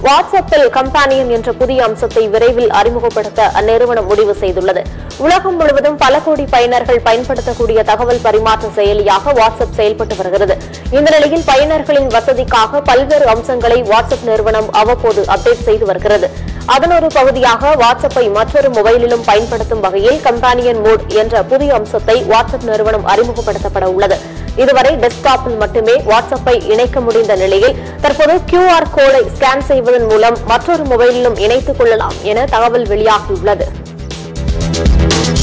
வாட்ஸ்அப்பில் கம்பானியன் என்ற புதிய அம்சத்தை விரைவில் அறிமுகப்படுத்த அந்நிறுவனம் முடிவு செய்துள்ளது உலகம் முழுவதும் பல கோடி பயனர்கள் பயன்படுத்தக்கூடிய தகவல் பரிமாற்ற செயலியாக வாட்ஸ்அப் செயல்பட்டு வருகிறது இந்த நிலையில் பயனர்களின் வசதிக்காக பல்வேறு அம்சங்களை வாட்ஸ்அப் நிறுவனம் அவ்வப்போது அப்டேட் செய்து வருகிறது அதன் ஒரு பகுதியாக வாட்ஸ்அப்பை மற்றொரு மொபைலிலும் பயன்படுத்தும் வகையில் கம்பானியன் மோட் என்ற புதிய அம்சத்தை வாட்ஸ்அப் நிறுவனம் அறிமுகப்படுத்தப்பட உள்ளது இதுவரை டெஸ்க்டாப்பில் மட்டுமே வாட்ஸ்அப்பை இணைக்க முடிந்த நிலையில் தற்போது கியூஆர் கோடை ஸ்கேன் செய்வதன் மூலம் மற்றொரு மொபைலிலும் இணைத்துக் கொள்ளலாம் என தகவல் வெளியாகியுள்ளது